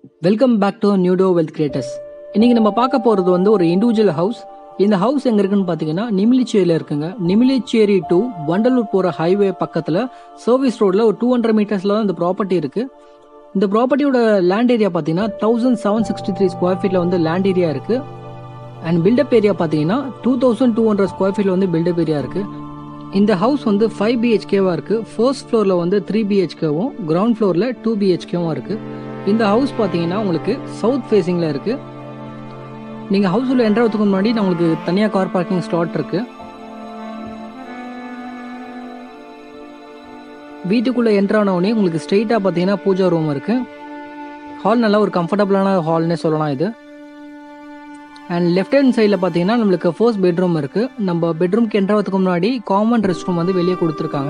welcome back to newto wealth creators இன்னைக்கு நம்ம பார்க்க போகிறது வந்து ஒரு இண்டிவிஜுவல் ஹவுஸ் இந்த ஹவுஸ் எங்கே இருக்குன்னு பார்த்தீங்கன்னா நிமிலிச்சேரியில் இருக்குங்க நிமிலிச்சேரி டு வண்டலூர் போகிற ஹைவே பக்கத்தில் சர்வீஸ் ரோடில் ஒரு டூ ஹண்ட்ரட் மீட்டர்ஸில் தான் இந்த ப்ராப்பர்ட்டி இருக்குது இந்த ப்ராப்பர்ட்டியோட லேண்ட் ஏரியா பார்த்தீங்கன்னா thousand seven sixty three square ஃபீட்டில் வந்து லேண்ட் ஏரியா இருக்குது அண்ட் பில்டப் ஏரியா பார்த்தீங்கன்னா two thousand two hundred square ஃபீட்டில் வந்து பில்டப் ஏரியா இருக்குது இந்த ஹவுஸ் வந்து ஃபைவ் பிஹெச்கேவா இருக்கு ஃபர்ஸ்ட் ஃப்ளோரில் வந்து த்ரீ பிஹெச்கேவும் கிரவுண்ட் ஃப்ளோரில் டூ பிஹெச்கேவும் இருக்கு இந்த ஹவுஸ் பார்த்தீங்கன்னா உங்களுக்கு சவுத் ஃபேஸிங்கில் இருக்கு நீங்கள் ஹவுஸ் உள்ள என்ட்ராவதுக்கு முன்னாடி நான் உங்களுக்கு தனியாக கார் பார்க்கிங் ஸ்லாட் இருக்கு வீட்டுக்குள்ளே என்ட்ரு உடனே உங்களுக்கு ஸ்ட்ரெயிட்டாக பார்த்தீங்கன்னா பூஜா ரூம் இருக்கு ஹால் நல்லா ஒரு கம்ஃபர்டபுளான ஹால்னே சொல்லலாம் இது அண்ட் லெஃப்ட் ஹேண்ட் சைடில் பார்த்தீங்கன்னா நம்மளுக்கு ஃபர்ஸ்ட் பெட்ரூம் இருக்கு நம்ம பெட்ரூம்க்கு என்ட்ராவதுக்கு முன்னாடி காமன் ரெஸ்ட் ரூம் வந்து வெளியே கொடுத்துருக்காங்க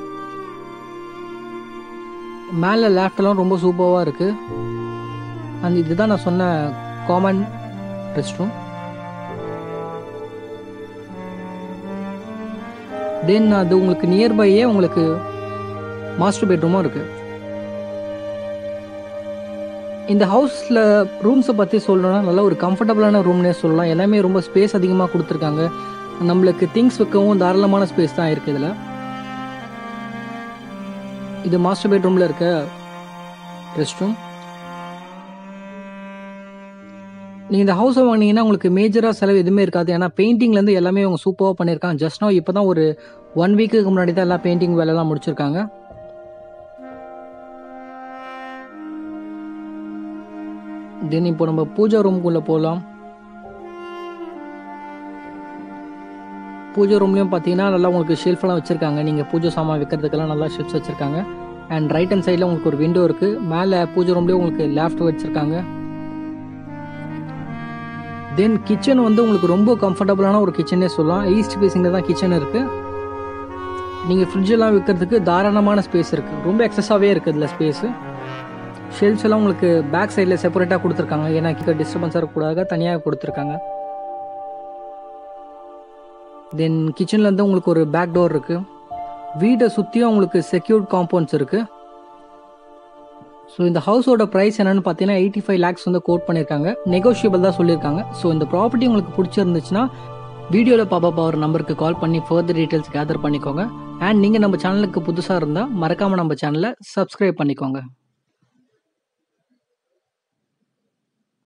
மேலே லேஃப்டெல்லாம் ரொம்ப சூப்பராக இருக்கு அண்ட் இதுதான் நான் சொன்ன காமன் ரெஸ்ட் ரூம் தென் அது உங்களுக்கு நியர்பையே உங்களுக்கு மாஸ்டர் பெட்ரூமும் இருக்கு இந்த ஹவுஸில் ரூம்ஸை பற்றி சொல்லணும்னா நல்ல ஒரு கம்ஃபர்டபுளான ரூம்னே சொல்லலாம் எல்லாமே ரொம்ப ஸ்பேஸ் அதிகமாக கொடுத்துருக்காங்க நம்மளுக்கு திங்ஸ் வைக்கவும் தாராளமான ஸ்பேஸ் தான் இருக்குது இதில் இது மாஸ்டர் பெட்ரூமில் இருக்க ரெஸ்ட் ரூம் நீங்கள் இந்த ஹவுஸை வாங்கினீங்கன்னா உங்களுக்கு மேஜராக செலவு எதுவுமே இருக்காது ஏன்னா பெயிண்டிங்லேருந்து எல்லாமே அவங்க சூப்பராக பண்ணியிருக்காங்க ஜஸ்ட் நோ இப்போ தான் ஒரு ஒன் வீக்குக்கு முன்னாடி தான் எல்லாம் பெயிண்டிங் வேலைலாம் முடிச்சிருக்காங்க தென் இப்போ நம்ம பூஜா ரூம்குள்ளே போகலாம் பூஜை ரூம்லேயும் பார்த்தீங்கன்னா நல்லா உங்களுக்கு ஷெல்ஃபெல்லாம் வச்சுருக்காங்க நீங்கள் பூஜை சாமான் வைக்கிறதுக்கெல்லாம் நல்லா ஷெல்ஃப்ஸ் வச்சுருக்காங்க அண்ட் ரைட் ஹேண்ட் சைடில் உங்களுக்கு ஒரு விண்டோ இருக்குது மேலே பூஜை ரூம்லேயும் உங்களுக்கு லேஃப்ட் வச்சுருக்காங்க தென் கிச்சன் வந்து உங்களுக்கு ரொம்ப கம்ஃபர்டபுளான ஒரு கிச்சனே சொல்லலாம் ஈஸ்ட் ஃபேஸிங்கில் தான் கிச்சன் இருக்குது நீங்கள் ஃப்ரிட்ஜெல்லாம் வைக்கிறதுக்கு தாராளமான ஸ்பேஸ் இருக்குது ரொம்ப எக்ஸஸாகவே இருக்குது இதில் ஸ்பேஸு ஷெல்ஃப்ஸ் எல்லாம் உங்களுக்கு பேக் சைடில் செப்பரேட்டாக கொடுத்துருக்காங்க ஏன்னா கிட்ட டிஸ்டர்பன்ஸாக இருக்கக்கூடாது தனியாக கொடுத்துருக்காங்க தென் கிச்சன்லேருந்து உங்களுக்கு ஒரு பேக் டோர் இருக்குது வீடை சுற்றியும் உங்களுக்கு செக்யூர்ட் காம்பவுண்ட்ஸ் இருக்குது ஸோ இந்த ஹவுஸோட ப்ரைஸ் என்னன்னு பார்த்தீங்கன்னா எயிட்டி ஃபைவ் லேக்ஸ் வந்து கோட் பண்ணியிருக்காங்க நெகோஷியபிள் தான் சொல்லியிருக்காங்க ஸோ இந்த ப்ராப்பர்ட்டி உங்களுக்கு பிடிச்சிருந்துச்சுன்னா வீடியோவில் பாப்பா பவர் நம்பருக்கு கால் பண்ணி ஃபர்தர் டீட்டெயில்ஸ் கேதர் பண்ணிக்கோங்க அண்ட் நீங்கள் நம்ம சேனலுக்கு புதுசாக இருந்தால் மறக்காமல் நம்ம சேனலை சப்ஸ்கிரைப் பண்ணிக்கோங்க